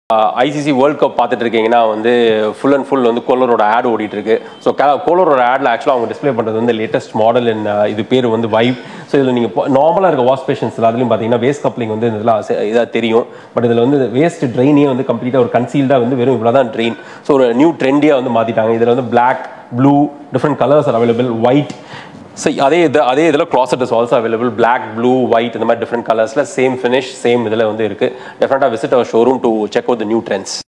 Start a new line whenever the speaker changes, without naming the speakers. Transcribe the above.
ICC world cup பார்த்துட்டு இருக்கீங்கன்னா வந்து ஃபுல் அண்ட் ஃபுல் வந்து கோலரோட ஆட் ஓடிட்டு இருக்கு ஸோ கோலரோட ஆட்ல ஆக்சுவலாக அவங்க டிஸ்ப்ளே பண்ணுறது வந்து லேட்டஸ்ட் மாடல் இன் இது பேர் வந்து வைப் ஸோ இதில் நீங்கள் நார்மலாக இருக்க வாஷ் பேஷன்ஸில் அதுலையும் பார்த்தீங்கன்னா வேஸ்ட் கப்ளிங் வந்து இதெல்லாம் இதாக தெரியும் பட் இதில் வந்து வேஸ்ட் ட்ரெயினே வந்து கம்ப்ளீட்டாக ஒரு கன்சீல்டாக வந்து வெறும் இவ்வளோ தான் ட்ரெயின் ஸோ ஒரு நியூ ட்ரெண்டியாக வந்து மாற்றிட்டாங்க இதில் வந்து black blue different colours are available white so அதே இது அதே இதில் closet is also available black blue white இந்த மாதிரி டிஃப்ரெண்ட் கலர்ஸில் சேம் ஃபினிஷ் சேம் இதில் வந்து இருக்குது டெஃபினட்டாக visit our showroom to check out the new trends